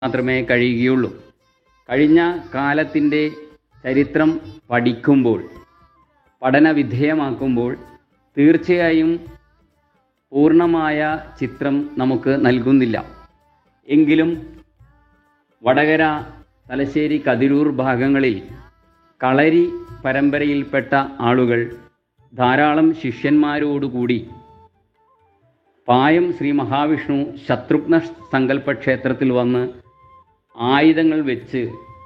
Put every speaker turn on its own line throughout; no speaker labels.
മാത്രമേ കഴിയുകയുള്ളൂ കഴിഞ്ഞ കാലത്തിൻ്റെ ചരിത്രം പഠിക്കുമ്പോൾ പഠന വിധേയമാക്കുമ്പോൾ തീർച്ചയായും പൂർണ്ണമായ ചിത്രം നമുക്ക് നൽകുന്നില്ല എങ്കിലും വടകര തലശ്ശേരി കതിരൂർ ഭാഗങ്ങളിൽ കളരി പരമ്പരയിൽപ്പെട്ട ആളുകൾ ധാരാളം ശിഷ്യന്മാരോടുകൂടി പായം ശ്രീ മഹാവിഷ്ണു ശത്രുഘ്ന സങ്കല്പ ക്ഷേത്രത്തിൽ വന്ന് ആയുധങ്ങൾ വെച്ച്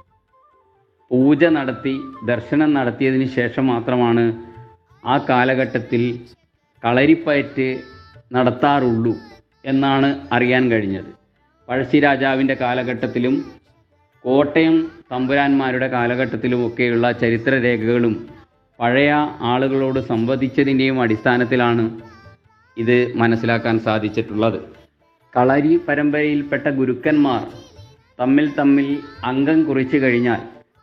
പൂജ നടത്തി ദർശനം നടത്തിയതിന് ശേഷം മാത്രമാണ് ആ കാലഘട്ടത്തിൽ കളരിപ്പയറ്റ് നടത്താറുള്ളൂ എന്നാണ് അറിയാൻ കഴിഞ്ഞത് പഴശ്ശി രാജാവിൻ്റെ കാലഘട്ടത്തിലും കോട്ടയം തമ്പുരാന്മാരുടെ കാലഘട്ടത്തിലുമൊക്കെയുള്ള ചരിത്രരേഖകളും പഴയ ആളുകളോട് സംവദിച്ചതിൻ്റെയും അടിസ്ഥാനത്തിലാണ് ഇത് മനസ്സിലാക്കാൻ സാധിച്ചിട്ടുള്ളത് കളരി പരമ്പരയിൽപ്പെട്ട ഗുരുക്കന്മാർ തമ്മിൽ തമ്മിൽ അംഗം കുറിച്ചു കഴിഞ്ഞാൽ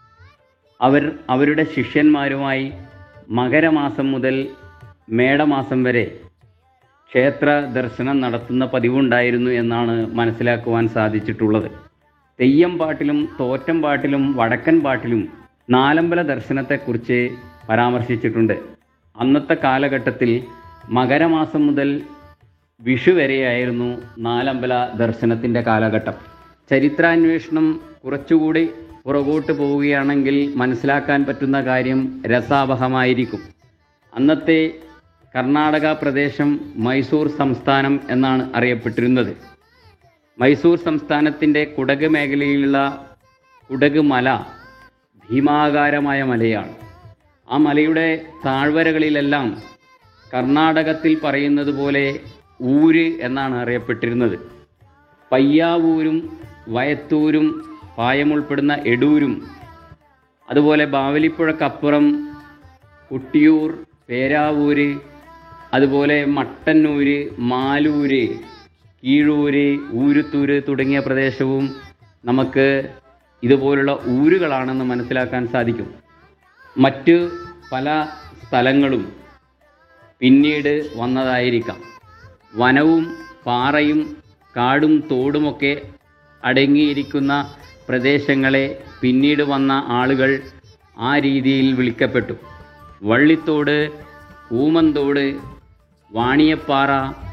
അവർ അവരുടെ ശിഷ്യന്മാരുമായി മകരമാസം മുതൽ മേടമാസം വരെ ക്ഷേത്ര ദർശനം നടത്തുന്ന പതിവുണ്ടായിരുന്നു എന്നാണ് മനസ്സിലാക്കുവാൻ സാധിച്ചിട്ടുള്ളത് തെയ്യം പാട്ടിലും തോറ്റം പാട്ടിലും വടക്കൻ പാട്ടിലും നാലമ്പല ദർശനത്തെക്കുറിച്ച് പരാമർശിച്ചിട്ടുണ്ട് അന്നത്തെ കാലഘട്ടത്തിൽ മകരമാസം മുതൽ വിഷു വരെയായിരുന്നു നാലമ്പല ദർശനത്തിൻ്റെ കാലഘട്ടം ചരിത്രാന്വേഷണം കുറച്ചുകൂടി പുറകോട്ട് പോവുകയാണെങ്കിൽ മനസ്സിലാക്കാൻ പറ്റുന്ന കാര്യം രസാവഹമായിരിക്കും അന്നത്തെ കർണാടക പ്രദേശം മൈസൂർ സംസ്ഥാനം എന്നാണ് അറിയപ്പെട്ടിരുന്നത് മൈസൂർ സംസ്ഥാനത്തിൻ്റെ കുടക് മേഖലയിലുള്ള കുടക് മല ഭീമാകാരമായ മലയാണ് ആ മലയുടെ താഴ്വരകളിലെല്ലാം കർണാടകത്തിൽ പറയുന്നത് പോലെ ഊര് എന്നാണ് അറിയപ്പെട്ടിരുന്നത് പയ്യാവൂരും വയത്തൂരും പായം ഉൾപ്പെടുന്ന എടൂരും അതുപോലെ ബാവലിപ്പുഴക്കപ്പുറം കുട്ടിയൂർ പേരാവൂര് അതുപോലെ മട്ടന്നൂര് മാലൂര് കീഴൂര് ഊരുത്തൂര് തുടങ്ങിയ പ്രദേശവും നമുക്ക് ഇതുപോലുള്ള ഊരുകളാണെന്ന് മനസ്സിലാക്കാൻ സാധിക്കും മറ്റ് പല സ്ഥലങ്ങളും പിന്നീട് വന്നതായിരിക്കാം വനവും പാറയും കാടും തോടുമൊക്കെ അടങ്ങിയിരിക്കുന്ന പ്രദേശങ്ങളെ പിന്നീട് വന്ന ആളുകൾ ആ രീതിയിൽ വിളിക്കപ്പെട്ടു വള്ളിത്തോട് ഊമന്തോട് വാണിയപ്പാറ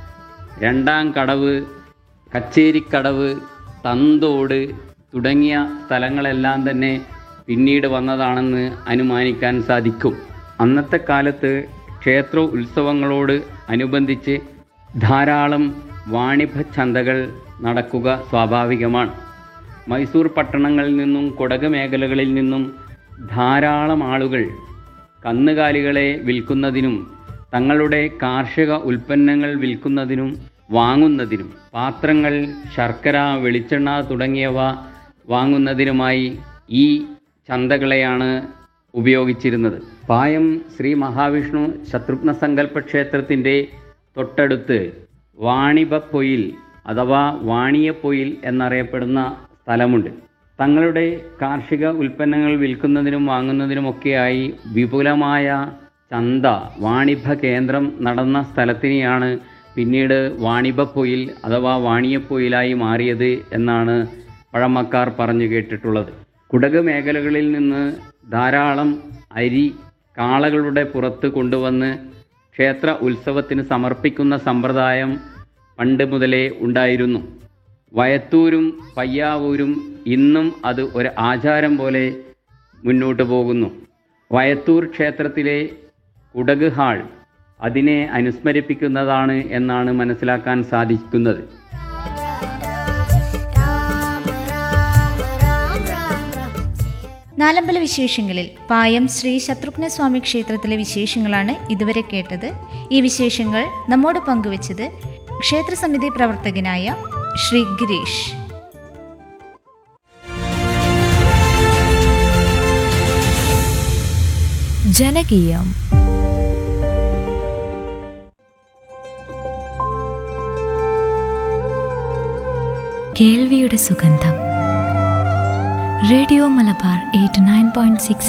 രണ്ടാം കടവ് കച്ചേരിക്കടവ് തന്തോട് തുടങ്ങിയ സ്ഥലങ്ങളെല്ലാം തന്നെ പിന്നീട് വന്നതാണെന്ന് അനുമാനിക്കാൻ സാധിക്കും അന്നത്തെ കാലത്ത് ക്ഷേത്ര ഉത്സവങ്ങളോട് അനുബന്ധിച്ച് ധാരാളം വാണിഭ ചന്തകൾ നടക്കുക സ്വാഭാവികമാണ് മൈസൂർ പട്ടണങ്ങളിൽ നിന്നും കൊടക് മേഖലകളിൽ നിന്നും ധാരാളം ആളുകൾ കന്നുകാലികളെ വിൽക്കുന്നതിനും തങ്ങളുടെ കാർഷിക ഉൽപ്പന്നങ്ങൾ വിൽക്കുന്നതിനും വാങ്ങുന്നതിനും പാത്രങ്ങൾ ശർക്കര വെളിച്ചെണ്ണ തുടങ്ങിയവ വാങ്ങുന്നതിനുമായി ഈ ചന്തകളെയാണ് ഉപയോഗിച്ചിരുന്നത് പായം ശ്രീ മഹാവിഷ്ണു ശത്രുഘ്ന സങ്കല്പ ക്ഷേത്രത്തിൻ്റെ തൊട്ടടുത്ത് വാണിഭപ്പൊയിൽ അഥവാ വാണിയപ്പൊയിൽ എന്നറിയപ്പെടുന്ന സ്ഥലമുണ്ട് തങ്ങളുടെ കാർഷിക ഉൽപ്പന്നങ്ങൾ വിൽക്കുന്നതിനും വാങ്ങുന്നതിനുമൊക്കെയായി വിപുലമായ ചന്ത വാണിഭ കേന്ദ്രം നടന്ന സ്ഥലത്തിനെയാണ് പിന്നീട് വാണിഭപ്പൊയിൽ അഥവാ വാണിയപ്പൊയിലായി മാറിയത് എന്നാണ് പഴമക്കാർ പറഞ്ഞു കേട്ടിട്ടുള്ളത് കുടക് മേഖലകളിൽ നിന്ന് ധാരാളം അരി കാളകളുടെ പുറത്ത് കൊണ്ടുവന്ന് ക്ഷേത്ര ഉത്സവത്തിന് സമർപ്പിക്കുന്ന സമ്പ്രദായം പണ്ട് മുതലേ ഉണ്ടായിരുന്നു വയത്തൂരും പയ്യാവൂരും ഇന്നും അത് ഒരു ആചാരം പോലെ മുന്നോട്ട് പോകുന്നു വയത്തൂർ ക്ഷേത്രത്തിലെ കുടക് ഹാൾ അതിനെ അനുസ്മരിപ്പിക്കുന്നതാണ് എന്നാണ് മനസ്സിലാക്കാൻ സാധിക്കുന്നത്
നാലമ്പല വിശേഷങ്ങളിൽ പായം ശ്രീ ശത്രുഘ്നസ്വാമി ക്ഷേത്രത്തിലെ വിശേഷങ്ങളാണ് ഇതുവരെ കേട്ടത് ഈ വിശേഷങ്ങൾ നമ്മോട് പങ്കുവച്ചത് ക്ഷേത്രസമിതി പ്രവർത്തകനായ ശ്രീ ഗിരീഷ്
ജനകീയം കേൾവിയുടെ സുഗന്ധം radio Malabar eight nine point six